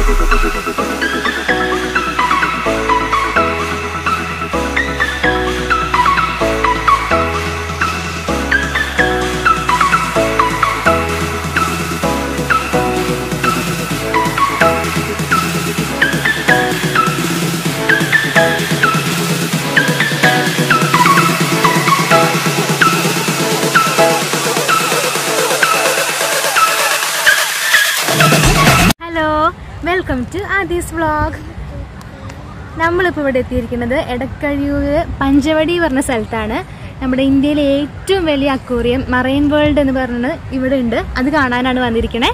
hello welcome to Aadhi's vlog നമ്മളിപ്പോൾ ഇവിടെ എത്തിയിരിക്കുന്നത് എടക്കഴിയൂര് പഞ്ചവടി പറഞ്ഞ സ്ഥലത്താണ് നമ്മുടെ ഇന്ത്യയിലെ ഏറ്റവും വലിയ അക്വേറിയം മറൈൻ വേൾഡ് എന്ന് പറയുന്നത് ഇവിടെ ഉണ്ട് അത് കാണാനാണ് വന്നിരിക്കണേ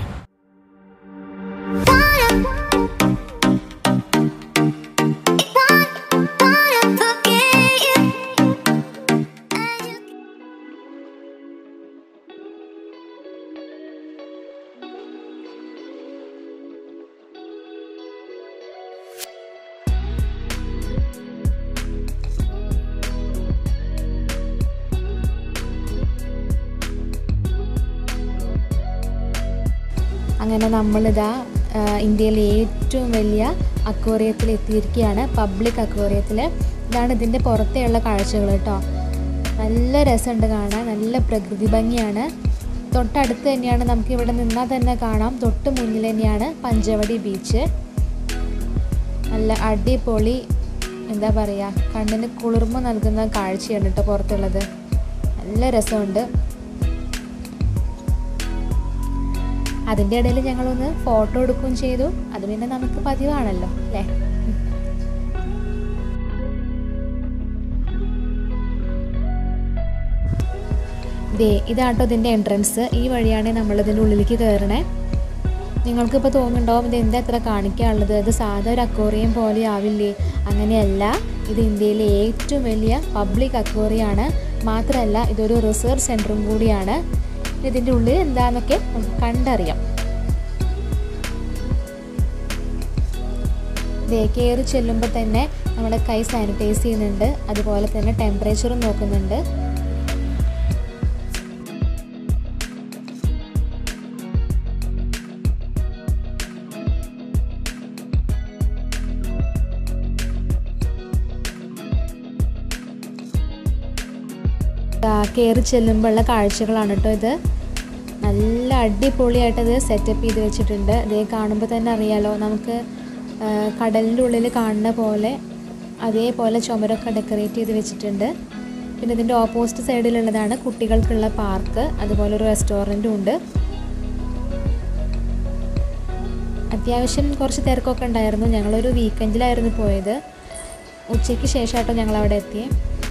അങ്ങനെ നമ്മളിതാ ആ, ഇന്ത്യയിലെ ഏറ്റവും വലിയ അക്വേറിയത്തിൽ എത്തിയിരിക്കുകയാണ് പബ്ലിക് അക്വേറിയത്തിൽ ഇതാണ് ഇതിൻ്റെ പുറത്തെയുള്ള കാഴ്ചകൾ കേട്ടോ നല്ല രസമുണ്ട് കാണാൻ നല്ല പ്രകൃതി ഭംഗിയാണ് തൊട്ടടുത്ത് തന്നെയാണ് നമുക്ക് ഇവിടെ നിന്നാൽ തന്നെ കാണാം തൊട്ട് മുന്നിൽ തന്നെയാണ് പഞ്ചവടി ബീച്ച് നല്ല അടിപൊളി എന്താ പറയുക കണ്ണിന് കുളിർമ നൽകുന്ന കാഴ്ചയാണ് കേട്ടോ പുറത്തുള്ളത് നല്ല രസമുണ്ട് അതിൻ്റെ ഇടയിൽ ഞങ്ങളൊന്ന് ഫോട്ടോ എടുക്കുകയും ചെയ്തു അത് പിന്നെ നമുക്ക് പതിവാണല്ലോ അല്ലേ ദേ ഇതാട്ടോ ഇതിൻ്റെ എൻട്രൻസ് ഈ വഴിയാണ് നമ്മൾ ഇതിൻ്റെ ഉള്ളിലേക്ക് കയറണേ നിങ്ങൾക്കിപ്പോൾ തോന്നുന്നുണ്ടാവും ഇത് എന്താ എത്ര കാണിക്കാനുള്ളത് ഇത് സാധാ ഒരു അക്വേറിയം പോലെ ആവില്ലേ അങ്ങനെയല്ല ഇത് ഇന്ത്യയിലെ ഏറ്റവും വലിയ പബ്ലിക് അക്വേറിയാണ് മാത്രമല്ല ഇതൊരു റിസർച്ച് സെൻറ്ററും കൂടിയാണ് ഇതിൻ്റെ ഉള്ളിൽ എന്താണെന്നൊക്കെ നമുക്ക് കണ്ടറിയാം ദേ കയറി ചെല്ലുമ്പോൾ തന്നെ നമ്മുടെ കൈ സാനിറ്റൈസ് ചെയ്യുന്നുണ്ട് അതുപോലെ തന്നെ ടെമ്പറേച്ചറും നോക്കുന്നുണ്ട് കയറി ചെല്ലുമ്പോഴുള്ള കാഴ്ചകളാണ് കേട്ടോ ഇത് നല്ല അടിപൊളിയായിട്ട് ഇത് സെറ്റപ്പ് ചെയ്ത് വെച്ചിട്ടുണ്ട് ഇതേ കാണുമ്പോൾ തന്നെ അറിയാലോ നമുക്ക് ആ, കടലിൻ്റെ ഉള്ളിൽ കാണുന്ന പോലെ അതേപോലെ ചുമരൊക്കെ ഡെക്കറേറ്റ് ചെയ്ത് വെച്ചിട്ടുണ്ട് പിന്നെ ഇതിൻ്റെ ഓപ്പോസിറ്റ് സൈഡിലുള്ളതാണ് കുട്ടികൾക്കുള്ള പാർക്ക് അതുപോലെ ഒരു റെസ്റ്റോറൻറ്റും ഉണ്ട് അത്യാവശ്യം കുറച്ച് തിരക്കൊക്കെ ഉണ്ടായിരുന്നു ഞങ്ങളൊരു വീക്കെൻഡിലായിരുന്നു പോയത് ഉച്ചയ്ക്ക് ശേഷമായിട്ടോ ഞങ്ങൾ അവിടെ എത്തിയേ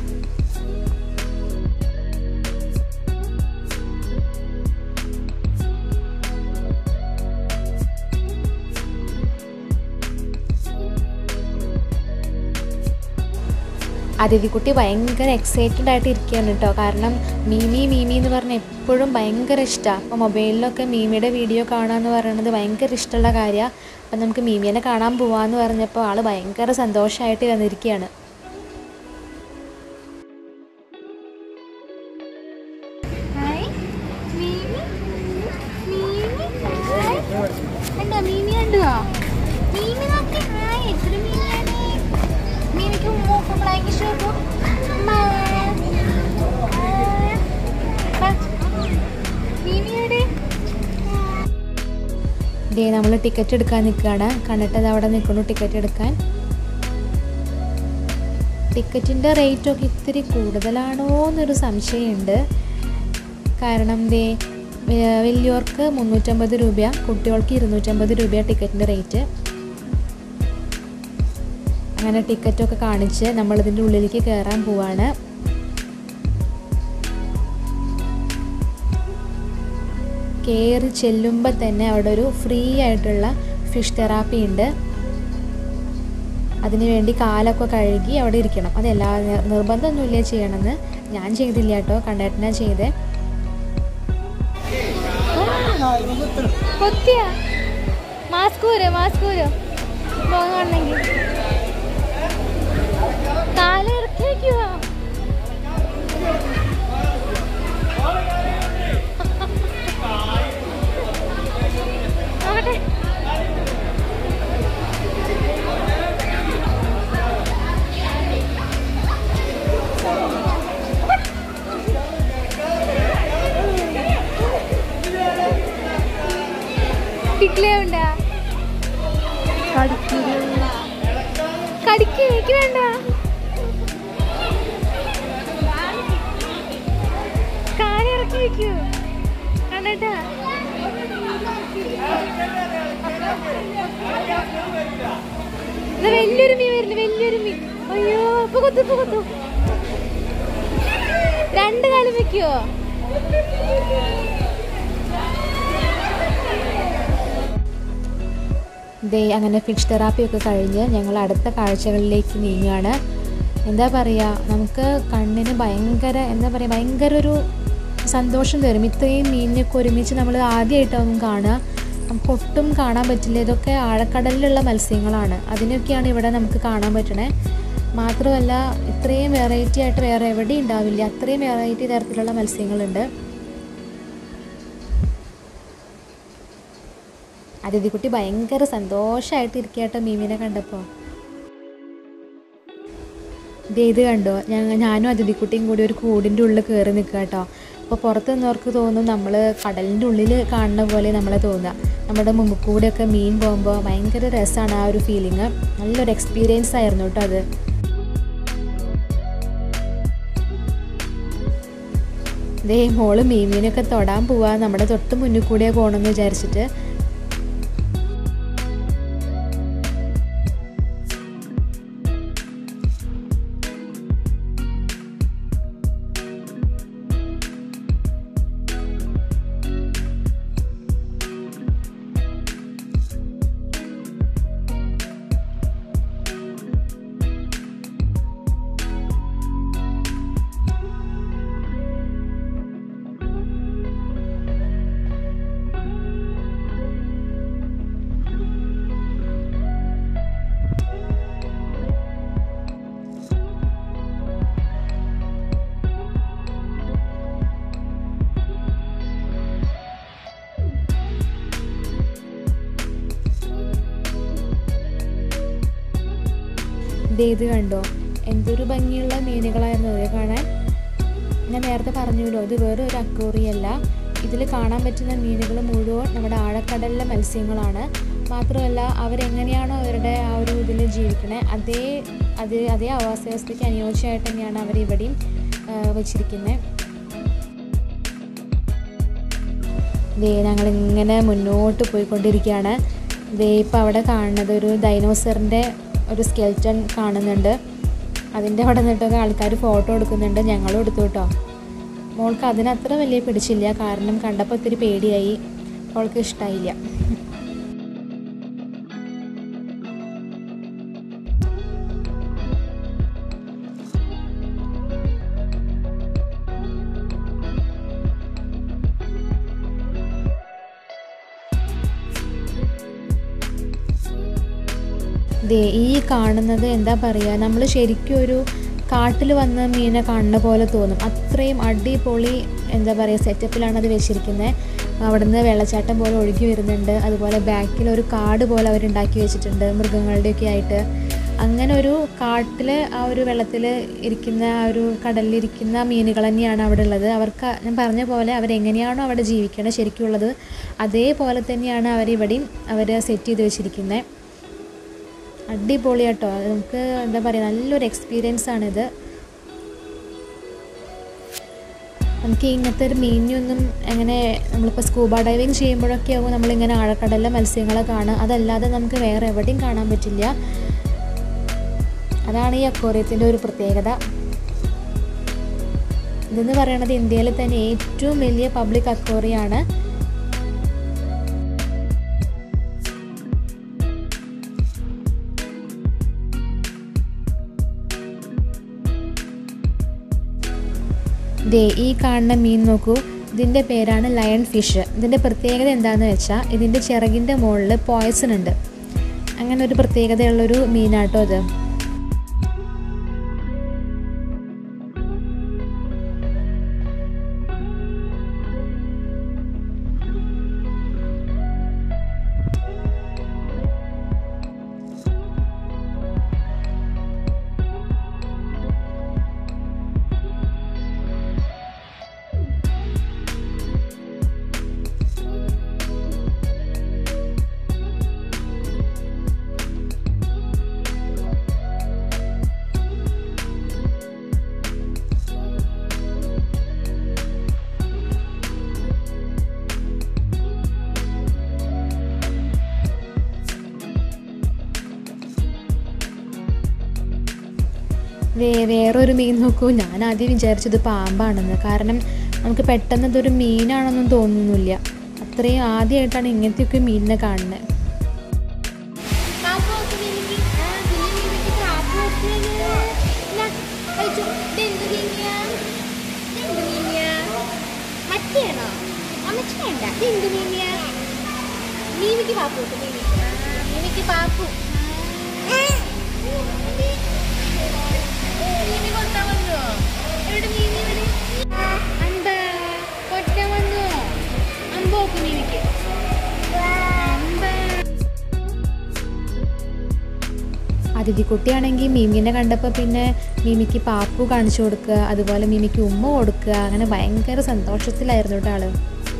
അതിഥിക്കുട്ടി ഭയങ്കര എക്സൈറ്റഡ് ആയിട്ട് ഇരിക്കുകയാണ് കേട്ടോ കാരണം മീമി മീമി എന്ന് പറഞ്ഞ് എപ്പോഴും ഭയങ്കര ഇഷ്ടമാണ് അപ്പോൾ മൊബൈലിലൊക്കെ മീമിയുടെ വീഡിയോ കാണാമെന്ന് പറയുന്നത് ഭയങ്കര ഇഷ്ടമുള്ള കാര്യമാണ് അപ്പം നമുക്ക് മീമിനെ കാണാൻ പോവാന്ന് പറഞ്ഞപ്പോൾ ആൾ ഭയങ്കര സന്തോഷമായിട്ട് വന്നിരിക്കുകയാണ് ഹായ് മീമി മീമി ഹായ് കണ്ടോ മീമി കണ്ടോ മീമി നോക്കി ഹായ് എത്ര മീമിയാണ് മീമിക്ക് മൂക്കുമ്പോഴേക്ക് ഇഷ്ടപ്പെട്ടു മീമിയുടെ ദേ നമ്മൾ ടിക്കറ്റ് എടുക്കാൻ നിൽക്കുകയാണ് കണ്ടിട്ടത് അവിടെ നിൽക്കുന്നു ടിക്കറ്റ് എടുക്കാൻ ടിക്കറ്റിൻ്റെ റേറ്റൊക്കെ ഇത്തിരി കൂടുതലാണോ എന്നൊരു സംശയമുണ്ട് കാരണം ദേ വ- വലിയവർക്ക് മുന്നൂറ്റമ്പത് രൂപ കുട്ടികൾക്ക് ഇരുന്നൂറ്റമ്പത് രൂപ ടിക്കറ്റിൻ്റെ റേറ്റ് അങ്ങനെ ടിക്കറ്റൊക്കെ കാണിച്ച് നമ്മളിതിൻ്റെ ഉള്ളിലേക്ക് കയറാൻ പോവാണ് കയറി ചെല്ലുമ്പോൾ തന്നെ അവിടെ ഒരു ഫ്രീ ആയിട്ടുള്ള ഫിഷ് തെറാപ്പി ഉണ്ട് അതിനു വേണ്ടി കാലൊക്കെ കഴുകി അവിടെ ഇരിക്കണം അതെല്ലാ നിർ- നിർബന്ധമൊന്നുമില്ല ചെയ്യണമെന്ന് ഞാൻ ചെയ്തില്ല കേട്ടോ കണ്ടേട്ടനാ ചെയ്തേ കൊത്തിയ മാസ്ക് ഊരോ മാസ്ക് ഊരോ പോകണമെങ്കിൽ കാല് ഇറക്കി വയ്ക്കുവോ നോക്കട്ടെ കടിക്ക് എനിക്ക് വേണ്ട കാലിറക്കി വെക്കൂ കണ്ടട്ടാ ഇത് വലിയൊരു മീൻ വരുന്നു വലിയൊരു മീൻ അയ്യോ ഇപ്പൊ കൊത്തു ഇപ്പൊ കൊത്തു രണ്ട് കാലം വെക്കുവോ ദേ അങ്ങനെ ഫിഷ് തെറാപ്പി ഒക്കെ കഴിഞ്ഞ് ഞങ്ങൾ അടുത്ത കാഴ്ചകളിലേക്ക് നീങ്ങുകയാണ് എന്താ പറയുക നമുക്ക് കണ്ണിന് ഭയങ്കര എന്താ പറയുക ഭയങ്കര ഒരു സന്തോഷം തരും ഇത്രയും മീനിനൊക്കെ ഒരുമിച്ച് നമ്മൾ ആദ്യമായിട്ടാവും കാണുക നമുക്ക് ഒട്ടും കാണാൻ പറ്റില്ല ഇതൊക്കെ ആഴക്കടലിലുള്ള മത്സ്യങ്ങളാണ് അതിനൊക്കെയാണ് ഇവിടെ നമുക്ക് കാണാൻ പറ്റണേ മാത്രമല്ല ഇത്രയും വെറൈറ്റി ആയിട്ട് വേറെ എവിടെയും ഉണ്ടാവില്ല അത്രയും വെറൈറ്റി തരത്തിലുള്ള മത്സ്യങ്ങളുണ്ട് അതിഥിക്കുട്ടി ഭയങ്കര സന്തോഷമായിട്ട് ഇരിക്കട്ടോ മീമിനെ കണ്ടപ്പോൾ ദേ ഇത് കണ്ടോ ഞങ്ങൾ ഞാനും അതിഥിക്കുട്ടിയും കൂടി ഒരു കൂടിൻ്റെ ഉള്ളിൽ കയറി നിൽക്കുക കേട്ടോ അപ്പോൾ പുറത്ത് നിന്നവർക്ക് തോന്നും നമ്മൾ കടലിൻ്റെ ഉള്ളിൽ കാണുന്ന പോലെ നമ്മളെ തോന്നുക നമ്മുടെ മുമ്പ് കൂടെയൊക്കെ മീൻ പോകുമ്പോൾ ഭയങ്കര രസമാണ് ആ ഒരു ഫീലിങ് നല്ലൊരു എക്സ്പീരിയൻസ് ആയിരുന്നു കേട്ടോ അത് ദേ മോള് മീമീനൊക്കെ തൊടാൻ പോവാ നമ്മുടെ തൊട്ട് മുന്നിൽ കൂടിയേ പോകണമെന്ന് വിചാരിച്ചിട്ട് ദേ ഇത് കണ്ടോ എന്തൊരു ഭംഗിയുള്ള മീനുകളായിരുന്നു ഇത് കാണാൻ ഞാൻ നേരത്തെ പറഞ്ഞല്ലോ ഇത് വേറെ ഒരു അക്വേറിയല്ല ഇതിൽ കാണാൻ പറ്റുന്ന മീനുകൾ മുഴുവൻ നമ്മുടെ ആഴക്കടലിലെ മത്സ്യങ്ങളാണ് മാത്രമല്ല അവരെങ്ങനെയാണോ അവരുടെ ആ ഒരു ഇതിൽ ജീവിക്കണേ അതേ അത് അതേ ആവാസ വ്യവസ്ഥയ്ക്ക് അനുയോജ്യമായിട്ട് തന്നെയാണ് അവരിവിടെയും വെച്ചിരിക്കുന്നത് ദേ ഞങ്ങളിങ്ങനെ മുന്നോട്ട് പോയിക്കൊണ്ടിരിക്കുകയാണ് ദേ ഇപ്പോൾ അവിടെ കാണുന്നത് ഒരു ഡൈനോസറിൻ്റെ ഒരു സ്കെൽറ്റൺ കാണുന്നുണ്ട് അതിൻ്റെ അവിടെ നിന്നിട്ടൊക്കെ ആൾക്കാർ ഫോട്ടോ എടുക്കുന്നുണ്ട് ഞങ്ങളും എടുത്തു കേട്ടോ മോൾക്ക് അതിനത്ര വലിയ പിടിച്ചില്ല കാരണം കണ്ടപ്പോൾ ഒത്തിരി പേടിയായി അവൾക്ക് ഇഷ്ടമായില്ല ദേ ഈ കാണുന്നത് എന്താ പറയുക നമ്മൾ ശരിക്കും ഒരു കാട്ടിൽ വന്ന മീനെ കാണുന്ന പോലെ തോന്നും അത്രയും അടിപൊളി എന്താ പറയുക സെറ്റപ്പിലാണ് അത് വെച്ചിരിക്കുന്നത് അവിടുന്ന് വെള്ളച്ചാട്ടം പോലെ ഒഴുകി വരുന്നുണ്ട് അതുപോലെ ബാക്കിൽ ഒരു കാട് പോലെ അവരുണ്ടാക്കി വെച്ചിട്ടുണ്ട് മൃഗങ്ങളുടെയൊക്കെ ആയിട്ട് അങ്ങനെ ഒരു കാട്ടിൽ ആ ഒരു വെള്ളത്തിൽ ഇരിക്കുന്ന ആ ഒരു കടലിലിരിക്കുന്ന മീനുകൾ തന്നെയാണ് അവിടെ ഉള്ളത് അവർക്ക് ഞാൻ പറഞ്ഞ പോലെ അവരെങ്ങനെയാണോ അവിടെ ജീവിക്കണത് ശരിക്കുള്ളത് അതേപോലെ തന്നെയാണ് അവരിവിടെയും അവർ സെറ്റ് ചെയ്ത് വെച്ചിരിക്കുന്നത് അടിപൊളിയാട്ടോ നമുക്ക് എന്താ പറയുക നല്ലൊരു എക്സ്പീരിയൻസ് ആണിത് നമുക്ക് ഇങ്ങനത്തെ ഒരു മീനിനൊന്നും അങ്ങനെ നമ്മളിപ്പോൾ സ്കൂബ ഡൈവിങ് ചെയ്യുമ്പോഴൊക്കെ ആവും നമ്മളിങ്ങനെ ആഴക്കടലിലെ മത്സ്യങ്ങളെ കാണുക അതല്ലാതെ നമുക്ക് വേറെ എവിടെയും കാണാൻ പറ്റില്ല അതാണ് ഈ അക്വേറിയത്തിൻ്റെ ഒരു പ്രത്യേകത ഇതെന്ന് പറയുന്നത് ഇന്ത്യയിലെ തന്നെ ഏറ്റവും വലിയ പബ്ലിക് അക്വേറിയാണ് ദേ ഈ കാണുന്ന മീൻ നോക്കൂ ഇതിൻ്റെ പേരാണ് ലയൺ ഫിഷ് ഇതിൻ്റെ പ്രത്യേകത എന്താണെന്ന് വെച്ചാൽ ഇതിൻ്റെ ചിറകിൻ്റെ മുകളിൽ പോയ്സൺ ഉണ്ട് അങ്ങനെ ഒരു പ്രത്യേകതയുള്ളൊരു മീനാട്ടോ അത് വേ വേറൊരു മീൻ നോക്കൂ ഞാൻ ആദ്യം വിചാരിച്ചത് പാമ്പാണെന്ന് കാരണം നമുക്ക് പെട്ടെന്ന് ഇതൊരു മീനാണെന്നും തോന്നുന്നില്ല അത്രയും ആദ്യമായിട്ടാണ് ഇങ്ങനത്തെയൊക്കെ മീനിനെ കാണുന്നത് മറ്റേണോ അമ്മച്ചി വേണ്ട ഇത് എന്ത് മീനിയാ മീമിക്ക് പാപ്പു മീമിക്ക് മീമിക്ക് പാപ്പു മീമി കൊത്താൻ വന്നോ എവിടെ മീമി എവിടെ അമ്പ കൊത്താൻ വന്നോ അമ്പോക്ക് മീമിക്ക് അമ്പ അതിഥിക്കുട്ടിയാണെങ്കിൽ മീമിനെ കണ്ടപ്പോൾ പിന്നെ മീമിക്ക് പാപ്പു കാണിച്ചു കൊടുക്കുക അതുപോലെ മീമിക്ക് ഉമ്മ കൊടുക്കുക അങ്ങനെ ഭയങ്കര സന്തോഷത്തിലായിരുന്നു കേട്ടോ ആള്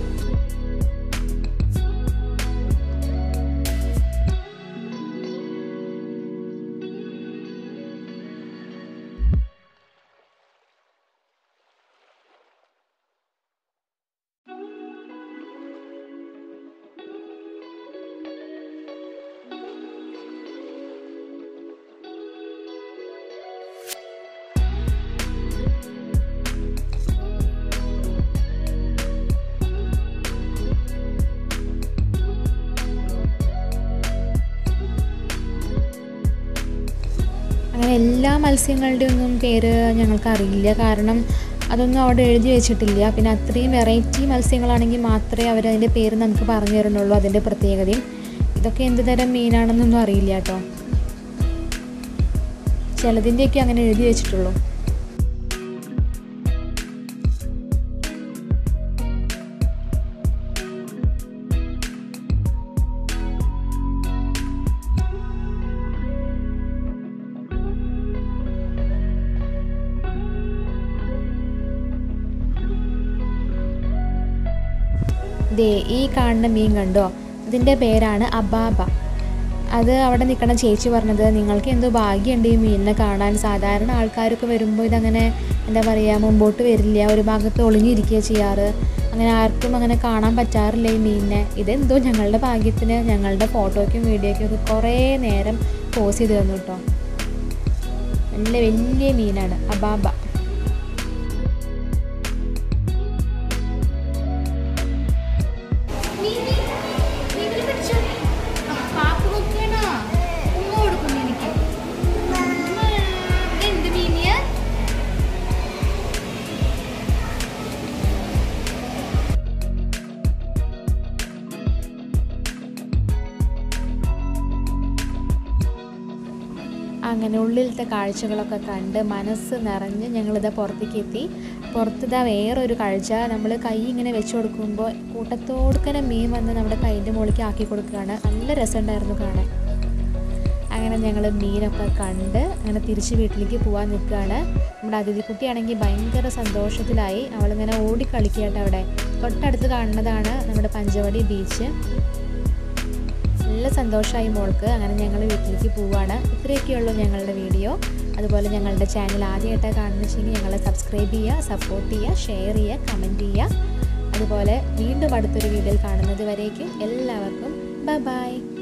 അങ്ങനെ എല്ലാ മത്സ്യങ്ങളുടെയും ഒന്നും പേര് ഞങ്ങൾക്ക് അറിയില്ല കാരണം അതൊന്നും അവിടെ എഴുതി വെച്ചിട്ടില്ല പിന്നെ അത്രയും വെറൈറ്റി മത്സ്യങ്ങളാണെങ്കിൽ മാത്രമേ അവർ അതിൻ്റെ പേര് നമുക്ക് പറഞ്ഞു തരുന്നുള്ളൂ അതിൻ്റെ പ്രത്യേകതയും ഇതൊക്കെ എന്ത് തരം മീനാണെന്നൊന്നും അറിയില്ല കേട്ടോ ചിലതിൻ്റെയൊക്കെ അങ്ങനെ എഴുതി വെച്ചിട്ടുള്ളൂ ദേ ഈ കാണുന്ന മീൻ കണ്ടോ ഇതിൻ്റെ പേരാണ് അബാബ അത് അവിടെ നിൽക്കണ ചേച്ചി പറഞ്ഞത് നിങ്ങൾക്ക് എന്തോ ഭാഗ്യമുണ്ട് ഈ മീനിനെ കാണാൻ സാധാരണ ആൾക്കാരൊക്കെ വരുമ്പോൾ ഇതങ്ങനെ എന്താ പറയുക മുമ്പോട്ട് വരില്ല ഒരു ഭാഗത്ത് ഒളിഞ്ഞിരിക്കുക ചെയ്യാറ് അങ്ങനെ ആർക്കും അങ്ങനെ കാണാൻ പറ്റാറില്ല ഈ മീനിനെ ഇതെന്തോ ഞങ്ങളുടെ ഭാഗ്യത്തിന് ഞങ്ങളുടെ ഫോട്ടോയ്ക്കും വീഡിയോയ്ക്കും ഒക്കെ കുറേ നേരം പോസ് ചെയ്ത് തന്നു കേട്ടോ നല്ല വലിയ മീനാണ് അബാബ മീമി മീമിനെ പിടിച്ചോ പാപ്പു നോക്കണോ ഉമ്മ കൊടുക്കും മീമിക്ക് ഉമ്മ, എന്ത് മീനിയാ അങ്ങനെ ഉള്ളിലത്തെ കാഴ്ചകളൊക്കെ കണ്ട് മനസ്സ് നിറഞ്ഞ് ഞങ്ങളിതാ പുറത്തേക്ക് എത്തി പുറത്തിതാ വേറൊരു കാഴ്ച നമ്മൾ കൈ ഇങ്ങനെ വെച്ച് കൊടുക്കുമ്പോൾ കൂട്ടത്തോടുക്കനെ മീൻ വന്ന് നമ്മുടെ കൈൻ്റെ മുകളിലേക്ക് ആക്കി കൊടുക്കുകയാണ് നല്ല രസമുണ്ടായിരുന്നു കാണാൻ അങ്ങനെ ഞങ്ങൾ മീനൊക്കെ കണ്ട് അങ്ങനെ തിരിച്ച് വീട്ടിലേക്ക് പോകാൻ നിൽക്കുകയാണ് നമ്മുടെ അതിഥിക്കുട്ടിയാണെങ്കിൽ ഭയങ്കര സന്തോഷത്തിലായി അവളിങ്ങനെ ഓടി കളിക്കട്ടെ അവിടെ തൊട്ടടുത്ത് കാണുന്നതാണ് നമ്മുടെ പഞ്ചവടി ബീച്ച് നല്ല സന്തോഷമായി മോൾക്ക് അങ്ങനെ ഞങ്ങൾ വീട്ടിലേക്ക് പോവുകയാണ് ഇത്രയൊക്കെയുള്ളൂ ഞങ്ങളുടെ വീഡിയോ അതുപോലെ ഞങ്ങളുടെ ചാനൽ ആദ്യമായിട്ടാണ് കാണുന്നത് വെച്ചെങ്കിൽ ഞങ്ങളെ സബ്സ്ക്രൈബ് ചെയ്യുക സപ്പോർട്ട് ചെയ്യുക ഷെയർ ചെയ്യുക കമൻറ്റ് ചെയ്യുക അതുപോലെ വീണ്ടും അടുത്തൊരു വീഡിയോയിൽ കാണുന്നത് വരേക്കും എല്ലാവർക്കും ബൈ ബൈ